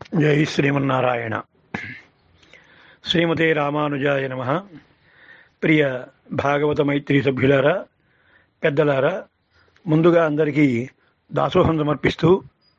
జై శ్రీమన్నారాయణ శ్రీమతే రామానుజాయ నమ ప్రియ భాగవత మైత్రి సభ్యులారా పెద్దలారా ముందుగా అందరికీ దాసోహం సమర్పిస్తూ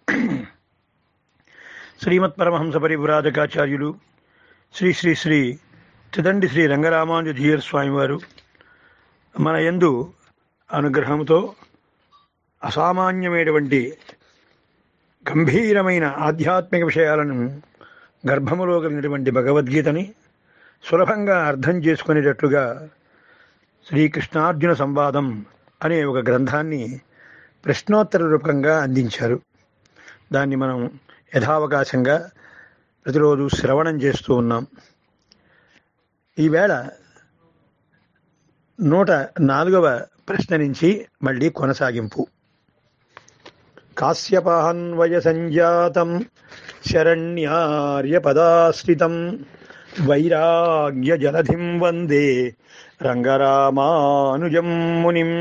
శ్రీమత్ పరమహంస పరివ్రాజకాచార్యులు శ్రీ శ్రీ శ్రీ చిదండి శ్రీ రంగరామానుజ జీయర్ స్వామివారు మన యందు అనుగ్రహంతో అసామాన్యమైనటువంటి గంభీరమైన ఆధ్యాత్మిక విషయాలను గర్భములో కలిగినటువంటి భగవద్గీతని సులభంగా అర్థం చేసుకునేటట్లుగా శ్రీకృష్ణార్జున సంవాదం అనే ఒక గ్రంథాన్ని ప్రశ్నోత్తర రూపంగా అందించారు దాన్ని మనం యథావకాశంగా ప్రతిరోజు శ్రవణం చేస్తూ ఉన్నాం ఈవేళ నూట నాలుగవ ప్రశ్న నుంచి మళ్ళీ కొనసాగింపు కాశ్యపాన్వయ సంజాతం శరణ్యార్యపదాశ్రితం వైరాగ్య జలధిం వందే రంగరామానుజం మునిం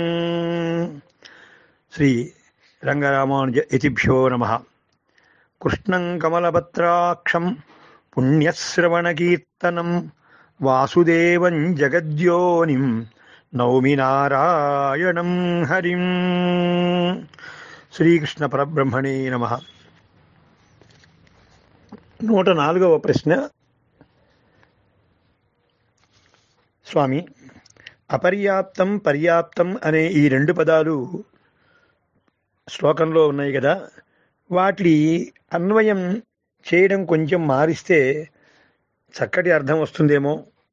శ్రీ రంగరామానుజ ఇతిభ్యో నమ కృష్ణం కమలపత్రాక్షం పుణ్యశ్రవణకీర్తనం వాసుదేవం జగద్యోనిం నౌమి నారాయణం హరిం శ్రీకృష్ణ పరబ్రహ్మణే నమ నూట నాలుగవ ప్రశ్న స్వామి అపర్యాప్తం పర్యాప్తం అనే ఈ రెండు పదాలు శ్లోకంలో ఉన్నాయి కదా వాటి అన్వయం చేయడం కొంచెం మారిస్తే చక్కటి అర్థం వస్తుందేమో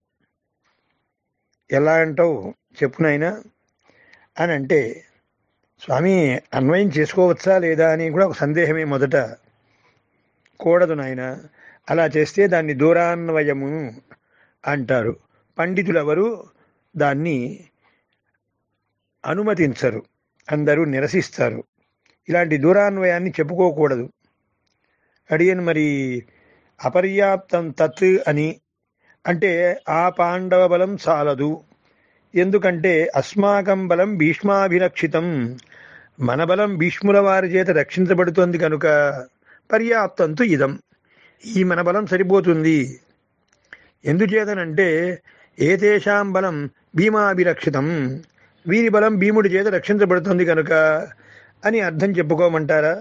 ఎలా అంటావు చెప్పు నాయనా అని అంటే స్వామి అన్వయం చేసుకోవచ్చా లేదా అని కూడా ఒక సందేహమే మొదట కూడదు నాయన అలా చేస్తే దాన్ని దూరాన్వయము అంటారు పండితులెవరు దాన్ని అనుమతించరు అందరూ నిరసిస్తారు ఇలాంటి దూరాన్వయాన్ని చెప్పుకోకూడదు అడియను మరి అపర్యాప్తం తత్ అని అంటే ఆ పాండవ బలం చాలదు ఎందుకంటే అస్మాకం బలం భీష్మాభిరక్షితం మన బలం భీష్ముల వారి చేత రక్షించబడుతోంది కనుక పర్యాప్తంతు ఇదం ఈ మన బలం సరిపోతుంది ఎందుచేతనంటే ఏతేషాం బలం భీమాభిరక్షితం వీరి బలం భీముడి చేత రక్షించబడుతుంది కనుక అని అర్థం చెప్పుకోమంటారా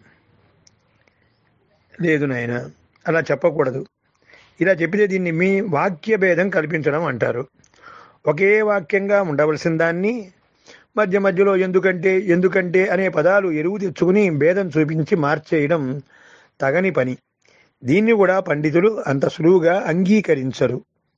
లేదు నాయన అలా చెప్పకూడదు ఇలా చెప్పితే దీన్ని మీ వాక్య భేదం కల్పించడం అంటారు ఒకే వాక్యంగా ఉండవలసిన దాన్ని మధ్య మధ్యలో ఎందుకంటే ఎందుకంటే అనే పదాలు ఎరువు తెచ్చుకుని భేదం చూపించి మార్చేయడం తగని పని దీన్ని కూడా పండితులు అంత సులువుగా అంగీకరించరు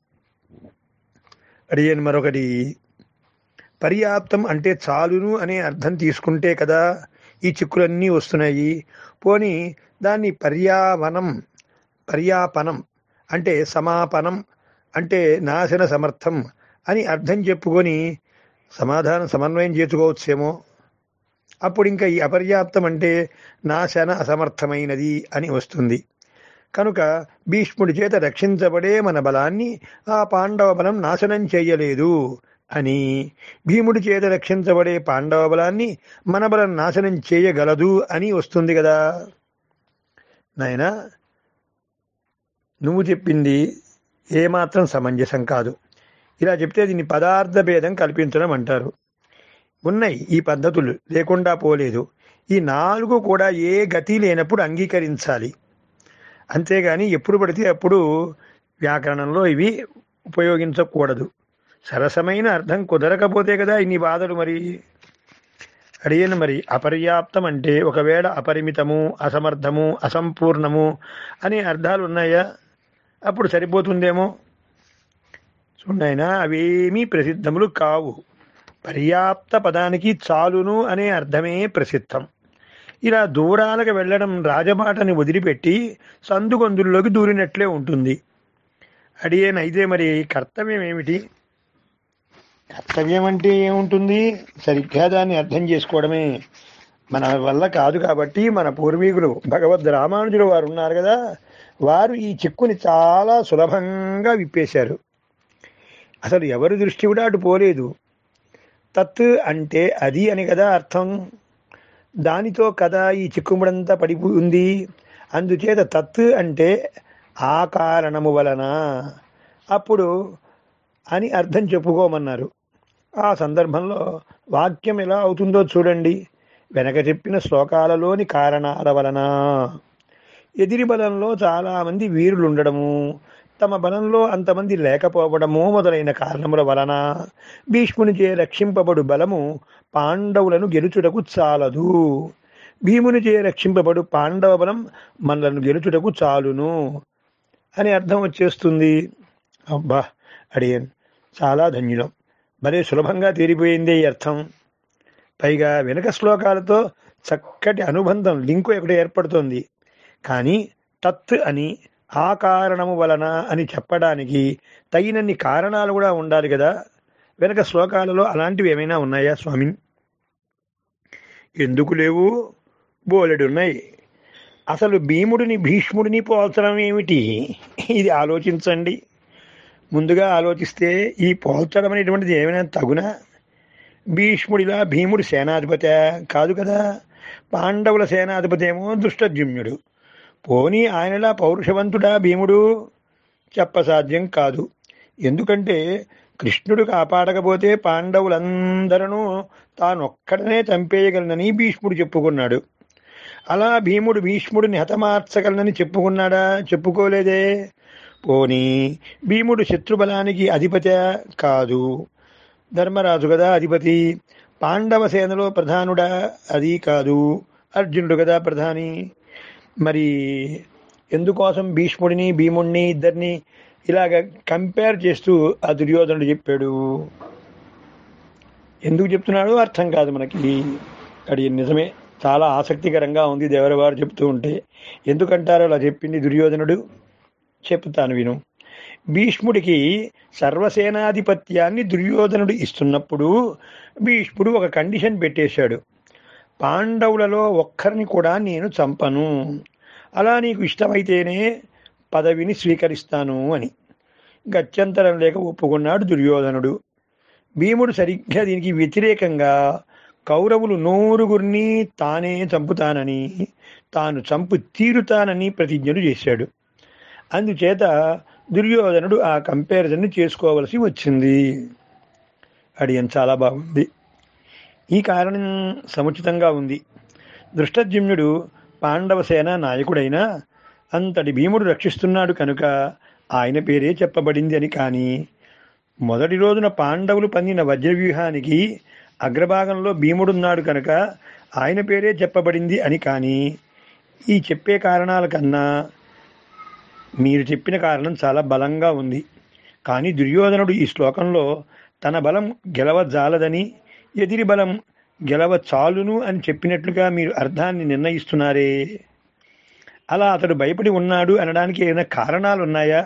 అడిగాను మరొకటి పర్యాప్తం అంటే చాలును అనే అర్థం తీసుకుంటే కదా ఈ చిక్కులన్నీ వస్తున్నాయి పోని దాన్ని పర్యావనం పర్యాపనం అంటే సమాపనం అంటే నాశన సమర్థం అని అర్థం చెప్పుకొని సమాధానం సమన్వయం చేసుకోవచ్చేమో అప్పుడు ఇంకా ఈ అపర్యాప్తం అంటే నాశన అసమర్థమైనది అని వస్తుంది కనుక భీష్ముడి చేత రక్షించబడే మన బలాన్ని ఆ పాండవ బలం నాశనం చేయలేదు అని భీముడి చేత రక్షించబడే పాండవ బలాన్ని మన బలం నాశనం చేయగలదు అని వస్తుంది కదా నాయనా నువ్వు చెప్పింది ఏమాత్రం సమంజసం కాదు ఇలా చెప్తే దీన్ని పదార్థ భేదం కల్పించడం అంటారు ఉన్నాయి ఈ పద్ధతులు లేకుండా పోలేదు ఈ నాలుగు కూడా ఏ గతి లేనప్పుడు అంగీకరించాలి అంతేగాని ఎప్పుడు పడితే అప్పుడు వ్యాకరణంలో ఇవి ఉపయోగించకూడదు సరసమైన అర్థం కుదరకపోతే కదా ఇన్ని బాధలు మరి అడిగిన మరి అపర్యాప్తం అంటే ఒకవేళ అపరిమితము అసమర్థము అసంపూర్ణము అనే అర్థాలు ఉన్నాయా అప్పుడు సరిపోతుందేమో చూడాయినా అవేమీ ప్రసిద్ధములు కావు పర్యాప్త పదానికి చాలును అనే అర్థమే ప్రసిద్ధం ఇలా దూరాలకు వెళ్ళడం రాజమాటని వదిలిపెట్టి సందుగొందుల్లోకి దూరినట్లే ఉంటుంది అడిగేనైతే మరి కర్తవ్యం ఏమిటి కర్తవ్యం అంటే ఏముంటుంది సరిగ్గా దాన్ని అర్థం చేసుకోవడమే మన వల్ల కాదు కాబట్టి మన పూర్వీకులు భగవద్ రామానుజులు వారు ఉన్నారు కదా వారు ఈ చిక్కుని చాలా సులభంగా విప్పేశారు అసలు ఎవరి దృష్టి కూడా అటు పోలేదు తత్ అంటే అది అని కదా అర్థం దానితో కదా ఈ చిక్కుముడంతా పడిపోయి ఉంది అందుచేత తత్ అంటే ఆ కారణము వలన అప్పుడు అని అర్థం చెప్పుకోమన్నారు ఆ సందర్భంలో వాక్యం ఎలా అవుతుందో చూడండి వెనక చెప్పిన శ్లోకాలలోని కారణాల వలన ఎదిరి బలంలో చాలామంది వీరులు ఉండడము తమ బలంలో అంతమంది లేకపోవడము మొదలైన కారణముల వలన భీష్మునిచే రక్షింపబడు బలము పాండవులను గెలుచుటకు చాలదు భీమునిచే రక్షింపబడు పాండవ బలం మనలను గెలుచుటకు చాలును అని అర్థం వచ్చేస్తుంది అబ్బా అడిగాను చాలా ధన్యులం మరే సులభంగా తీరిపోయిందే ఈ అర్థం పైగా వెనుక శ్లోకాలతో చక్కటి అనుబంధం లింకు ఎక్కడ ఏర్పడుతోంది కానీ తత్ అని ఆ కారణము వలన అని చెప్పడానికి తగినన్ని కారణాలు కూడా ఉండాలి కదా వెనక శ్లోకాలలో అలాంటివి ఏమైనా ఉన్నాయా స్వామి ఎందుకు లేవు బోలెడున్నాయి అసలు భీముడిని భీష్ముడిని పోల్చడం ఏమిటి ఇది ఆలోచించండి ముందుగా ఆలోచిస్తే ఈ పోల్చడం అనేటువంటిది ఏమైనా తగునా భీష్ముడిలా భీముడు సేనాధిపతి కాదు కదా పాండవుల సేనాధిపతి ఏమో దుష్టజుమ్యుడు పోనీ ఆయనలా పౌరుషవంతుడా భీముడు చెప్పసాధ్యం కాదు ఎందుకంటే కృష్ణుడు కాపాడకపోతే పాండవులందరూ తానొక్కడనే చంపేయగలనని భీష్ముడు చెప్పుకున్నాడు అలా భీముడు భీష్ముడిని హతమార్చగలనని చెప్పుకున్నాడా చెప్పుకోలేదే పోనీ భీముడు శత్రుబలానికి అధిపతి కాదు ధర్మరాజు కదా అధిపతి పాండవ సేనలో ప్రధానుడా అది కాదు అర్జునుడు కదా ప్రధాని మరి ఎందుకోసం భీష్ముడిని భీముడిని ఇద్దరిని ఇలాగ కంపేర్ చేస్తూ ఆ దుర్యోధనుడు చెప్పాడు ఎందుకు చెప్తున్నాడో అర్థం కాదు మనకి అది నిజమే చాలా ఆసక్తికరంగా ఉంది దేవరవారు చెప్తూ ఉంటే ఎందుకంటారో అలా చెప్పింది దుర్యోధనుడు చెప్తాను విను భీష్ముడికి సర్వసేనాధిపత్యాన్ని దుర్యోధనుడు ఇస్తున్నప్పుడు భీష్ముడు ఒక కండిషన్ పెట్టేశాడు పాండవులలో ఒక్కరిని కూడా నేను చంపను అలా నీకు ఇష్టమైతేనే పదవిని స్వీకరిస్తాను అని గత్యంతరం లేక ఒప్పుకున్నాడు దుర్యోధనుడు భీముడు సరిగ్గా దీనికి వ్యతిరేకంగా కౌరవులు నూరుగురిని తానే చంపుతానని తాను చంపు తీరుతానని ప్రతిజ్ఞలు చేశాడు అందుచేత దుర్యోధనుడు ఆ కంపారిజన్ చేసుకోవలసి వచ్చింది అడియన్ చాలా బాగుంది ఈ కారణం సముచితంగా ఉంది దృష్టజ్యుమ్నుడు పాండవ సేన నాయకుడైనా అంతటి భీముడు రక్షిస్తున్నాడు కనుక ఆయన పేరే చెప్పబడింది అని కానీ మొదటి రోజున పాండవులు పందిన వజ్రవ్యూహానికి అగ్రభాగంలో భీముడున్నాడు కనుక ఆయన పేరే చెప్పబడింది అని కానీ ఈ చెప్పే కారణాల కన్నా మీరు చెప్పిన కారణం చాలా బలంగా ఉంది కానీ దుర్యోధనుడు ఈ శ్లోకంలో తన బలం గెలవజాలదని ఎదిరి బలం గెలవ చాలును అని చెప్పినట్లుగా మీరు అర్థాన్ని నిర్ణయిస్తున్నారే అలా అతడు భయపడి ఉన్నాడు అనడానికి ఏమైనా కారణాలు ఉన్నాయా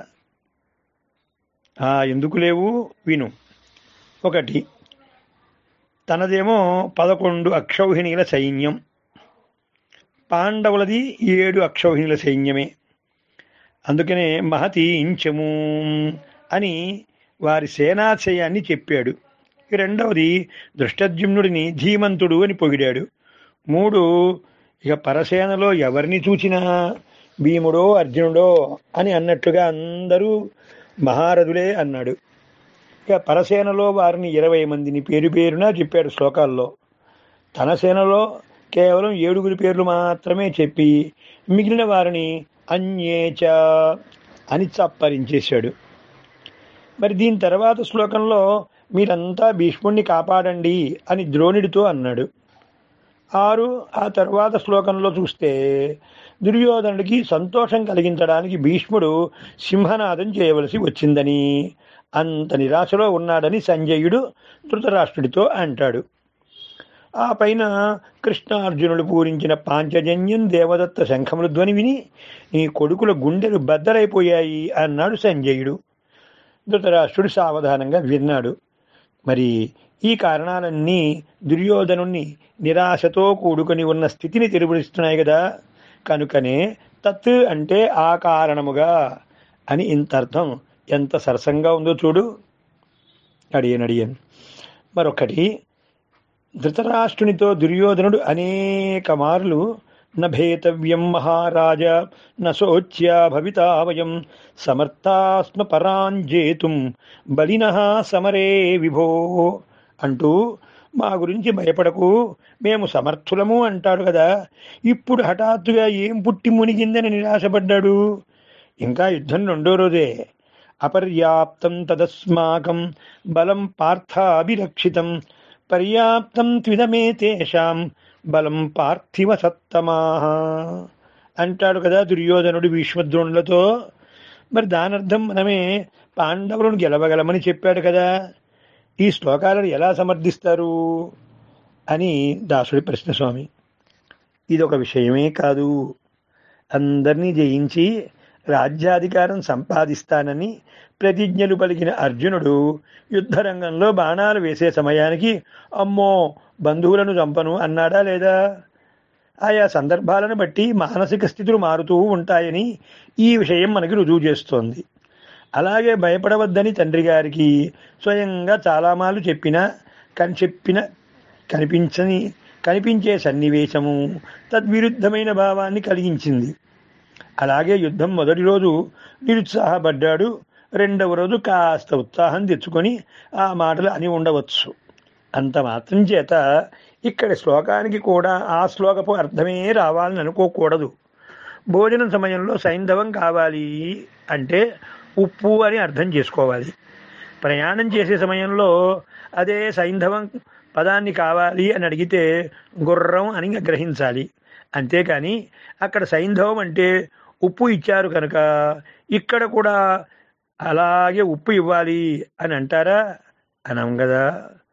ఆ, ఎందుకు లేవు విను ఒకటి తనదేమో పదకొండు అక్షౌహిణీల సైన్యం పాండవులది ఏడు అక్షౌహిణీల సైన్యమే అందుకనే మహతి ఇంచము అని వారి సేనాశయాన్ని చెప్పాడు ఈ రెండవది దృష్టద్యుమ్నుడిని ధీమంతుడు అని పొగిడాడు మూడు ఇక పరసేనలో ఎవరిని చూచినా భీముడో అర్జునుడో అని అన్నట్లుగా అందరూ మహారథులే అన్నాడు ఇక పరసేనలో వారిని ఇరవై మందిని పేరు పేరున చెప్పాడు శ్లోకాల్లో తన సేనలో కేవలం ఏడుగురి పేర్లు మాత్రమే చెప్పి మిగిలిన వారిని అన్యేచ అని చప్పరించేశాడు మరి దీని తర్వాత శ్లోకంలో మీరంతా భీష్ముణ్ణి కాపాడండి అని ద్రోణుడితో అన్నాడు ఆరు ఆ తర్వాత శ్లోకంలో చూస్తే దుర్యోధనుడికి సంతోషం కలిగించడానికి భీష్ముడు సింహనాదం చేయవలసి వచ్చిందని అంత నిరాశలో ఉన్నాడని సంజయుడు ధృతరాష్ట్రుడితో అంటాడు ఆ పైన కృష్ణార్జునుడు పూరించిన పాంచజన్యం దేవదత్త శంఖముల ధ్వని విని నీ కొడుకుల గుండెలు బద్దలైపోయాయి అన్నాడు సంజయుడు ధృతరాష్ట్రుడు సావధానంగా విన్నాడు మరి ఈ కారణాలన్నీ దుర్యోధనుణ్ణి నిరాశతో కూడుకొని ఉన్న స్థితిని తెలుపుస్తున్నాయి కదా కనుకనే తత్ అంటే ఆ కారణముగా అని ఇంత అర్థం ఎంత సరసంగా ఉందో చూడు అడియన్ అడియన్ మరొకటి ధృతరాష్ట్రునితో దుర్యోధనుడు అనేక మార్లు న భేతవ్యం మహారాజ న శోచ్యా భవితా వయం సమర్థాస్మ పరాంజేతుం బలిన సమరే విభో అంటూ మా గురించి భయపడకు మేము సమర్థులము అంటాడు కదా ఇప్పుడు హఠాత్తుగా ఏం పుట్టి మునిగిందని నిరాశపడ్డాడు ఇంకా యుద్ధం రెండో రోజే అపర్యాప్తం తదస్మాకం బలం పార్థాభిరక్షితం పర్యాప్తం త్విదమే తేషాం బలం పార్థివ సత్తమా అంటాడు కదా దుర్యోధనుడు భీష్మద్రోణులతో మరి దాని అర్థం మనమే పాండవులను గెలవగలమని చెప్పాడు కదా ఈ శ్లోకాలను ఎలా సమర్థిస్తారు అని దాసుడి ప్రశ్న స్వామి ఇది ఒక విషయమే కాదు అందరినీ జయించి రాజ్యాధికారం సంపాదిస్తానని ప్రతిజ్ఞలు పలికిన అర్జునుడు యుద్ధరంగంలో బాణాలు వేసే సమయానికి అమ్మో బంధువులను చంపను అన్నాడా లేదా ఆయా సందర్భాలను బట్టి మానసిక స్థితులు మారుతూ ఉంటాయని ఈ విషయం మనకి రుజువు చేస్తోంది అలాగే భయపడవద్దని తండ్రి గారికి స్వయంగా చాలా మాలు చెప్పిన కని చెప్పిన కనిపించని కనిపించే సన్నివేశము తద్విరుద్ధమైన భావాన్ని కలిగించింది అలాగే యుద్ధం మొదటి రోజు నిరుత్సాహపడ్డాడు రెండవ రోజు కాస్త ఉత్సాహం తెచ్చుకొని ఆ మాటలు అని ఉండవచ్చు అంత మాత్రం చేత ఇక్కడ శ్లోకానికి కూడా ఆ శ్లోకపు అర్థమే రావాలని అనుకోకూడదు భోజనం సమయంలో సైంధవం కావాలి అంటే ఉప్పు అని అర్థం చేసుకోవాలి ప్రయాణం చేసే సమయంలో అదే సైంధవం పదాన్ని కావాలి అని అడిగితే గుర్రం అని గ్రహించాలి అంతేకాని అక్కడ సైంధవం అంటే ఉప్పు ఇచ్చారు కనుక ఇక్కడ కూడా అలాగే ఉప్పు ఇవ్వాలి అని అంటారా అనం కదా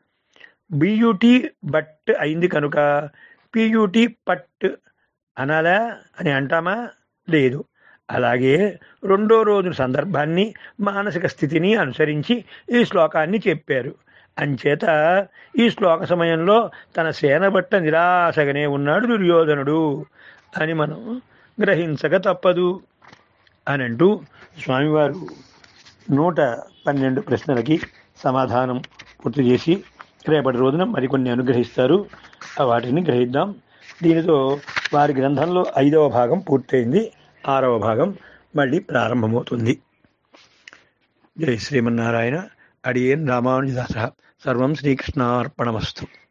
బియూటీ బట్ అయింది కనుక పియూటీ పట్ అనాలా అని అంటామా లేదు అలాగే రెండో రోజు సందర్భాన్ని మానసిక స్థితిని అనుసరించి ఈ శ్లోకాన్ని చెప్పారు అంచేత ఈ శ్లోక సమయంలో తన సేన బట్ట నిరాశగానే ఉన్నాడు దుర్యోధనుడు అని మనం గ్రహించక తప్పదు అని అంటూ స్వామివారు నూట పన్నెండు ప్రశ్నలకి సమాధానం పూర్తి చేసి రేపటి రోజున మరికొన్ని అనుగ్రహిస్తారు ఆ వాటిని గ్రహిద్దాం దీనితో వారి గ్రంథంలో ఐదవ భాగం పూర్తయింది ఆరవ భాగం మళ్ళీ ప్రారంభమవుతుంది జై శ్రీమన్నారాయణ అడియేన్ రామానుజదాస సర్వం శ్రీకృష్ణార్పణమస్తు